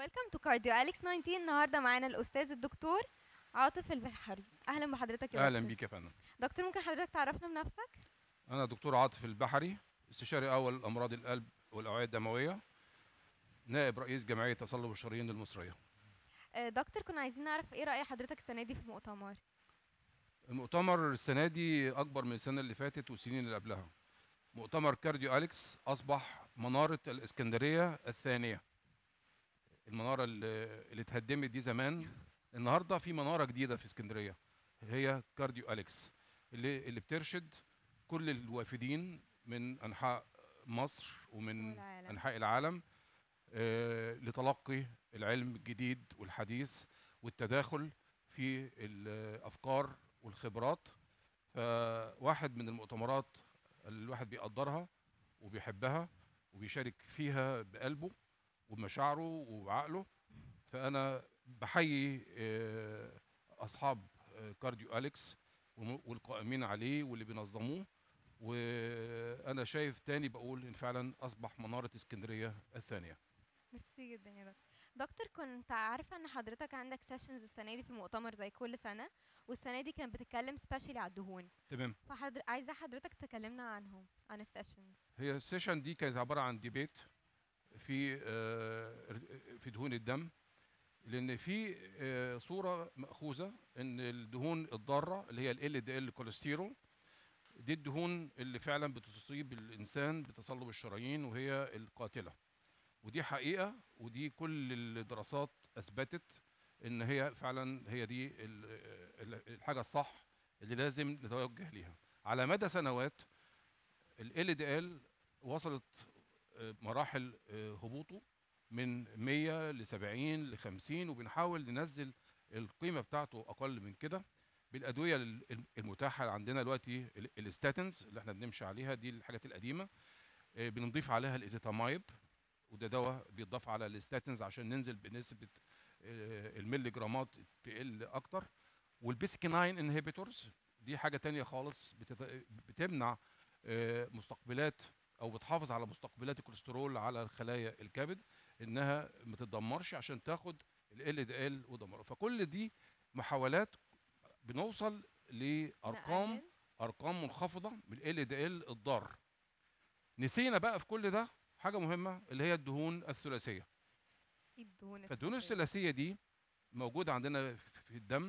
ويلكم تو كارديو اليكس 19 النهارده معانا الاستاذ الدكتور عاطف البحري اهلا بحضرتك يا اهلا دكتور. بيك يا فندم دكتور ممكن حضرتك تعرفنا بنفسك انا دكتور عاطف البحري استشاري اول امراض القلب والاوعيه الدمويه نائب رئيس جمعيه تصلب الشرايين المصريه آه، دكتور كنا عايزين نعرف ايه راي حضرتك السنه دي في المؤتمر المؤتمر السنه دي اكبر من السنه اللي فاتت والسنين اللي قبلها مؤتمر كارديو اليكس اصبح مناره الاسكندريه الثانيه المناره اللي اللي اتهدمت دي زمان النهارده في مناره جديده في اسكندريه هي كارديو اليكس اللي اللي بترشد كل الوافدين من انحاء مصر ومن والعالم. انحاء العالم آه، لتلقي العلم الجديد والحديث والتداخل في الافكار والخبرات فواحد من المؤتمرات اللي الواحد بيقدرها وبيحبها وبيشارك فيها بقلبه وبمشاعره وبعقله فانا بحيي آه، اصحاب آه، كارديو اليكس وم- والقائمين عليه واللي بينظموه وانا شايف تاني بقول ان فعلا اصبح مناره اسكندريه الثانيه ميرسي جدا يا دكتور دكتور كنت عارفه ان حضرتك عندك سيشنز السنه دي في المؤتمر زي كل سنه والسنه دي كانت بتتكلم سبيشالي على الدهون تمام فحضر... عايزه حضرتك تكلمنا عنهم عن السيشنز هي السيشن دي كانت عباره عن ديبيت في آه، في دهون الدم لان في آه، صوره ماخوذه ان الدهون الضاره اللي هي ال دي ال كوليسترول دي الدهون اللي فعلا بتصيب الانسان بتصلب الشرايين وهي القاتله ودي حقيقه ودي كل الدراسات اثبتت ان هي فعلا هي دي ال- ال- الحاجه الصح اللي لازم نتوجه ليها على مدى سنوات ال دي ال وصلت آه، مراحل آه، هبوطه من 100 ل 70 ل 50 وبنحاول ننزل القيمه بتاعته اقل من كده بالادويه ال- المتاحه عندنا دلوقتي ال- الستاتنز اللي احنا بنمشي عليها دي الحاجات القديمه آه، بنضيف عليها الازيتامايب وده دواء بيضاف على الستاتنز عشان ننزل بنسبه آه، الملي جرامات تقل اكتر والبيسكيناين انهبيتورز دي حاجه تانية خالص بتت- بتمنع آه، مستقبلات او بتحافظ على مستقبلات الكوليسترول على خلايا الكبد انها ما تتدمرش عشان تاخد ال دي ال ودمره فكل دي محاولات بنوصل لارقام نقلل. ارقام منخفضه من ال دي ال الضار نسينا بقى في كل ده حاجه مهمه اللي هي الدهون الثلاثيه ايه الدهون فالدهون الثلاثية؟ الثلاثيه دي موجوده عندنا في الدم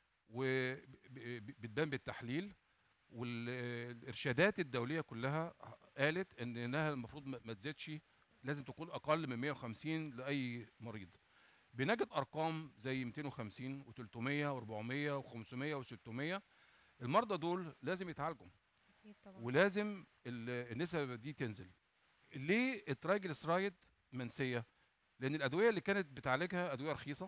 وبتبان بالتحليل والارشادات الدوليه كلها قالت ان انها المفروض ما ما تزيدش لازم تكون اقل من 150 لاي مريض بنجد ارقام زي 250 و300 و400 و500 و600 المرضى دول لازم يتعالجوا اكيد طبعا ولازم ال- النسب دي تنزل ليه الترايجليسرايد منسيه لان الادويه اللي كانت بتعالجها ادويه رخيصه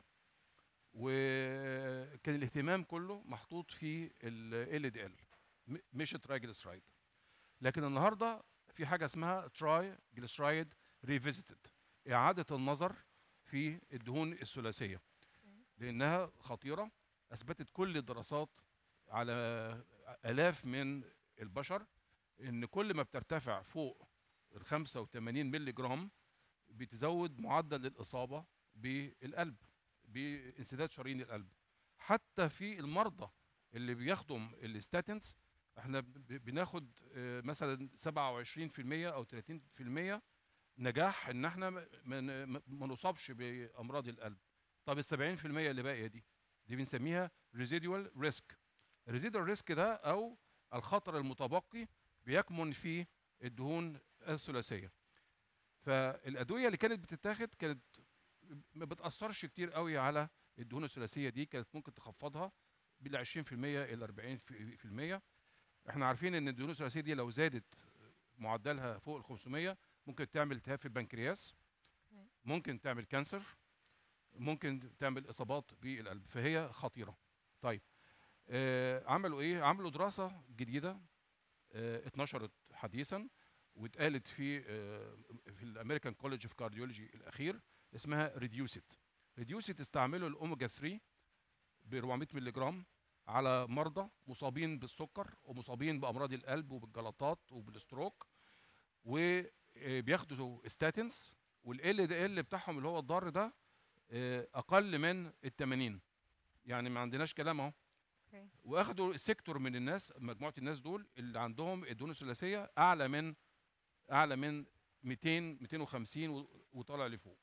وكان الاهتمام كله محطوط في ال دي ال مش الترايجليسرايد لكن النهارده في حاجه اسمها تراي جليسرايد ريفيزيتد اعاده النظر في الدهون الثلاثيه لانها خطيره اثبتت كل الدراسات على الاف من البشر ان كل ما بترتفع فوق ال 85 مللي جرام بتزود معدل الاصابه بالقلب بانسداد شرايين القلب حتى في المرضى اللي بياخدوا الستاتنز احنا ب- ب- بناخد آه، مثلا 27% او 30% نجاح ان احنا ما- ما ن- ما- ما نصابش بامراض القلب طب ال 70% اللي باقيه دي دي بنسميها ريزيدوال ريسك الريزيدوال ريسك ده او الخطر المتبقي بيكمن في الدهون الثلاثيه فالادويه اللي كانت بتتاخد كانت ما بتاثرش كتير قوي على الدهون الثلاثيه دي كانت ممكن تخفضها بال 20% الى 40% احنا عارفين ان الدهون الثلاثيه دي لو زادت معدلها فوق ال 500 ممكن تعمل التهاب في البنكرياس أيوة. ممكن تعمل كانسر ممكن تعمل اصابات بالقلب فهي خطيره طيب آه عملوا ايه عملوا دراسه جديده آه اتنشرت حديثا واتقالت في آه في الامريكان كولج اوف كارديولوجي الاخير اسمها ريديوسيت ريديوسيت استعملوا الاوميجا 3 ب 400 مللي جرام على مرضى مصابين بالسكر ومصابين بامراض القلب وبالجلطات وبالستروك وبياخدوا ستاتنز والال دي ال بتاعهم اللي هو الضار ده آه، اقل من ال 80 يعني ما عندناش كلام اهو اوكي واخدوا سيكتور من الناس مجموعه الناس دول اللي عندهم الدهون الثلاثيه اعلى من اعلى من 200 250 و- وطالع لفوق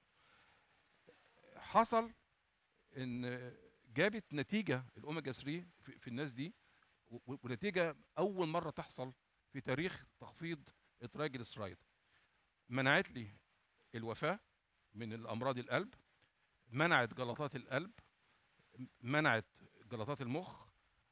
حصل ان جابت نتيجه الاوميجا 3 في, في الناس دي و- و- ونتيجه اول مره تحصل في تاريخ تخفيض الترايجليسرايد منعت لي الوفاه من الامراض القلب منعت جلطات القلب منعت جلطات المخ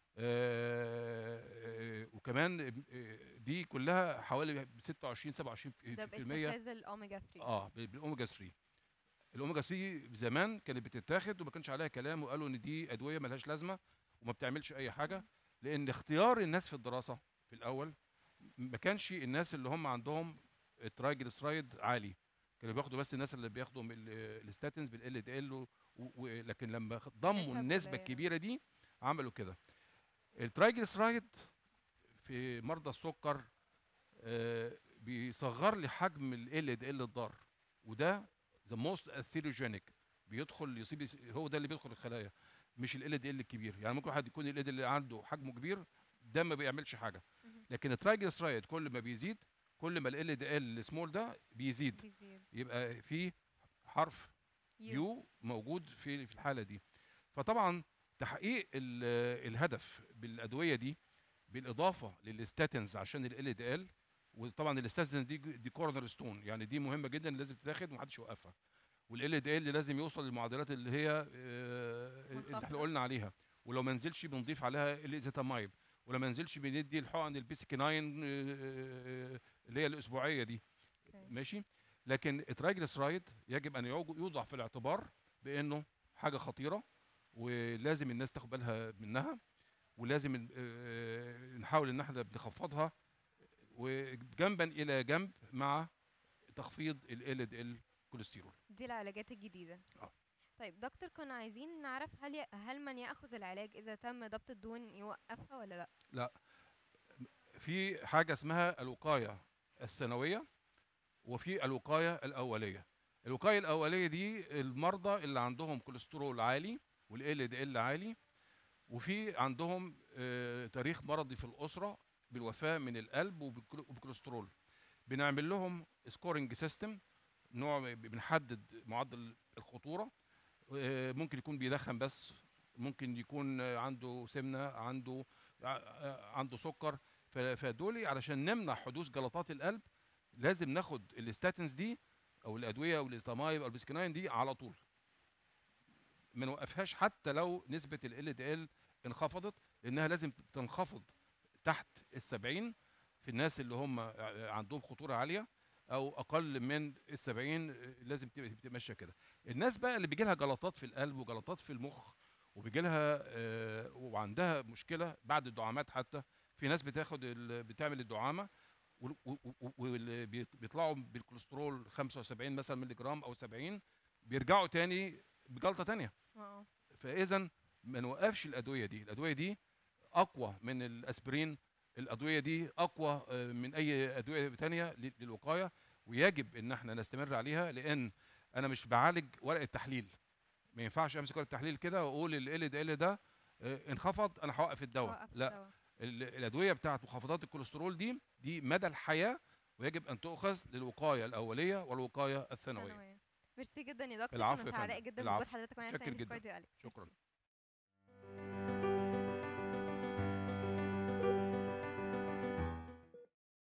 آه، آه، وكمان آه، دي كلها حوالي 26 27 ده في المية باتخاذ الاوميجا 3 اه بال- بالاوميجا 3 الاوميجا 3 زمان كانت بتتاخد وما كانش عليها كلام وقالوا ان دي ادويه ملهاش لازمه وما بتعملش اي حاجه لان اختيار الناس في الدراسه في الاول ما كانش الناس اللي هم عندهم الترايجليسرايد عالي كانوا بياخدوا بس الناس اللي بياخدوا من ال- الستاتينز بالال دي ال لكن لما خ- ضموا نسب النسبه قليلة. الكبيره دي عملوا كده الترايجليسرايد في مرضى السكر آه، بيصغر لي حجم ال دي ال الضار وده ذا موست اثيروجينيك بيدخل يصيب هو ده اللي بيدخل الخلايا مش ال دي ال الكبير يعني ممكن واحد يكون ال اللي عنده حجمه كبير ده ما بيعملش حاجه مهم. لكن الترايجليسرايد كل ما بيزيد كل ما ال دي ال السمول ده بيزيد بيزيد يبقى في حرف يو يو موجود في في الحاله دي فطبعا تحقيق ال- الهدف بالادويه دي بالاضافه للستاتينز عشان ال دي ال وطبعا الستاتينز دي دي كورنر ستون يعني دي مهمه جدا لازم تتاخد ومحدش يوقفها والال دي ال لازم يوصل للمعدلات اللي هي آه، اللي احنا منخفضة. قلنا عليها ولو ما نزلش بنضيف عليها الازيتامايب ولو ما نزلش بندي الحقن البيسكيناين آه، اللي هي الاسبوعيه دي أوكي. ماشي لكن الترايجليسرايد يجب ان يوج- يوضع في الاعتبار بانه حاجه خطيره ولازم الناس تاخد بالها منها ولازم ن- آه، نحاول ان احنا بنخفضها وجنبا الى جنب مع تخفيض ال دي ال كوليسترول دي العلاجات الجديدة آه. طيب دكتور كنا عايزين نعرف هل ي... هل من ياخذ العلاج اذا تم ضبط الدهون يوقفها ولا لا في حاجه اسمها الوقايه الثانويه وفي الوقايه الاوليه الوقايه الاوليه دي المرضى اللي عندهم كوليسترول عالي والال دي ال عالي وفي عندهم آه، تاريخ مرضي في الاسره بالوفاه من القلب وبالكل- وبالكوليسترول بنعمل لهم سكورنج سيستم نوع بنحدد معدل الخطوره آه، ممكن يكون بيدخن بس ممكن يكون آه، عنده سمنه عنده ع- آه، عنده سكر ف- فدول علشان نمنع حدوث جلطات القلب لازم ناخد الستاتينز دي او الادويه او الاستامايب او البسكناين دي على طول ما نوقفهاش حتى لو نسبه ال دي ال انخفضت لانها لازم تنخفض تحت السبعين في الناس اللي هم ع- عندهم خطوره عاليه او اقل من السبعين لازم تبقى تبقى ماشيه كده الناس بقى اللي بيجي لها جلطات في القلب وجلطات في المخ وبيجي لها آه، وعندها مشكله بعد الدعامات حتى في ناس بتاخد ال- بتعمل الدعامه وال- و- و- واللي بيط- بيطلعوا بالكوليسترول 75 مثلا مللي جرام او 70 بيرجعوا تاني بجلطه تانيه اه فاذا ما نوقفش الادويه دي الادويه دي اقوى من الاسبرين الادويه دي اقوى آه، من اي ادويه تانية ل- للوقايه ويجب ان احنا نستمر عليها لان انا مش بعالج ورق التحليل ما ينفعش امسك ورق التحليل كده واقول ال دي ال ده آه، انخفض انا هوقف الدواء وقف لا الدواء. ال- الادويه بتاعت مخفضات الكوليسترول دي دي مدى الحياه ويجب ان تؤخذ للوقايه الاوليه والوقايه الثانويه ثانوية. ميرسي جدا يا دكتور العفو كنا يا سعداء فندم. جدا العفو. بوجود حضرتك معانا متشكر في جدا. كارديو أليكس. شكراً. ميرسي.